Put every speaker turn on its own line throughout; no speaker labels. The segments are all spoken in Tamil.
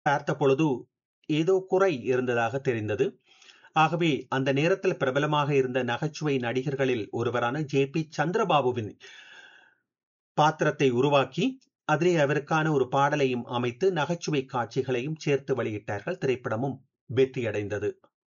பார்த்த பொழுது ஏதோ குறை இருந்ததாக தெரிந்தது ஆகவே அந்த நேரத்தில் பிரபலமாக இருந்த நகைச்சுவை நடிகர்களில் ஒருவரான ஜே பி சந்திரபாபுவின் பாத்திரத்தை உருவாக்கி அதிலே அவருக்கான ஒரு பாடலையும் அமைத்து நகைச்சுவை காட்சிகளையும் சேர்த்து வெளியிட்டார்கள் திரைப்படமும் வெற்றியடைந்தது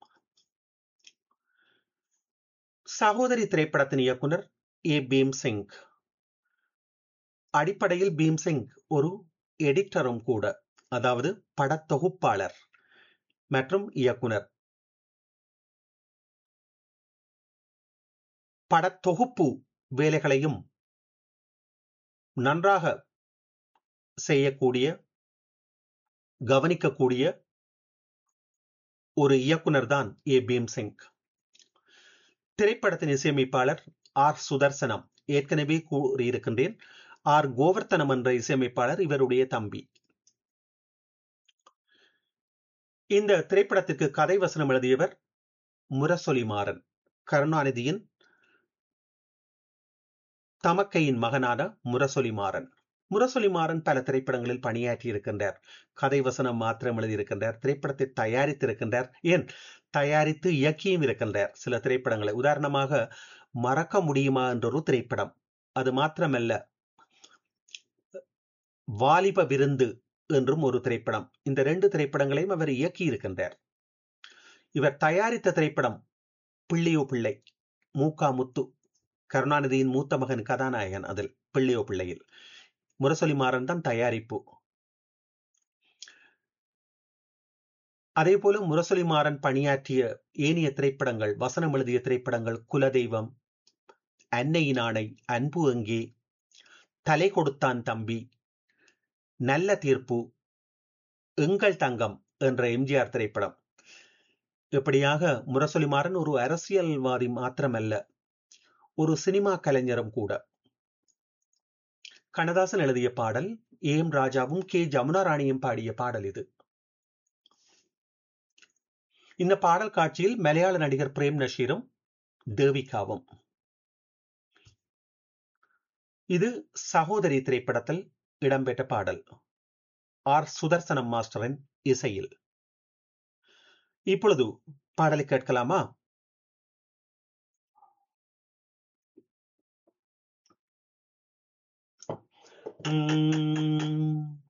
சகோதரி திரைப்படத்தின் இயக்குனர் ஏ பீம் சிங் அடிப்படையில் பீம் சிங் ஒரு எடிட்டரும் கூட அதாவது படத்தொகுப்பாளர் மற்றும் இயக்குனர் படத்தொகுப்பு வேலைகளையும் நன்றாக செய்யக்கூடிய கவனிக்கக்கூடிய ஒரு இயக்குனர் தான் ஏ பீம் சிங் திரைப்படத்தின் இசையமைப்பாளர் ஆர் சுதர்சனம் ஏற்கனவே கூறியிருக்கின்றேன் ஆர் கோவர்த்தனம் என்ற இசையமைப்பாளர் இவருடைய தம்பி இந்த திரைப்படத்திற்கு கதை வசனம் எழுதியவர் முரசொலி மாறன் கருணாநிதியின் தமக்கையின் மகனான முரசொலி மாறன் முரசொலி மாறன் பல திரைப்படங்களில் பணியாற்றி இருக்கின்றார் கதை வசனம் மாத்திரம் எழுதியிருக்கின்றார் திரைப்படத்தை தயாரித்திருக்கின்றார் ஏன் தயாரித்து இயக்கியும் இருக்கின்றார் சில திரைப்படங்களை உதாரணமாக மறக்க முடியுமா என்றொரு திரைப்படம் அது மாத்திரமல்ல வாலிப விருந்து என்றும் ஒரு திரைப்படம் இந்த ரெண்டு திரைப்படங்களையும் அவர் இயக்கி இருக்கின்றார் இவர் தயாரித்த திரைப்படம் பிள்ளையோ பிள்ளை மூக்கா முத்து கருணாநிதியின் மூத்த மகன் கதாநாயகன் அதில் பிள்ளையோ பிள்ளையில் முரசொலி மாறன் தான் தயாரிப்பு அதே போல முரசொலி மாறன் பணியாற்றிய ஏனைய திரைப்படங்கள் வசனம் எழுதிய திரைப்படங்கள் குலதெய்வம் அன்னையின் ஆணை அன்பு எங்கே தலை கொடுத்தான் தம்பி நல்ல தீர்ப்பு எங்கள் தங்கம் என்ற எம்ஜிஆர் திரைப்படம் இப்படியாக முரசொலி மாறன் ஒரு அரசியல்வாதி மாத்திரமல்ல ஒரு சினிமா கலைஞரும் கூட கண்ணதாசன் எழுதிய பாடல் ஏம் ராஜாவும் கே ஜமுனா ராணியும் பாடிய பாடல் இது இந்த பாடல் காட்சியில் மலையாள நடிகர் பிரேம் நஷீரும் தேவிகாவும் இது சகோதரி திரைப்படத்தில் இடம்பெற்ற பாடல் ஆர் சுதர்சனம் மாஸ்டரின் இசையில் இப்பொழுது பாடலை கேட்கலாமா உம்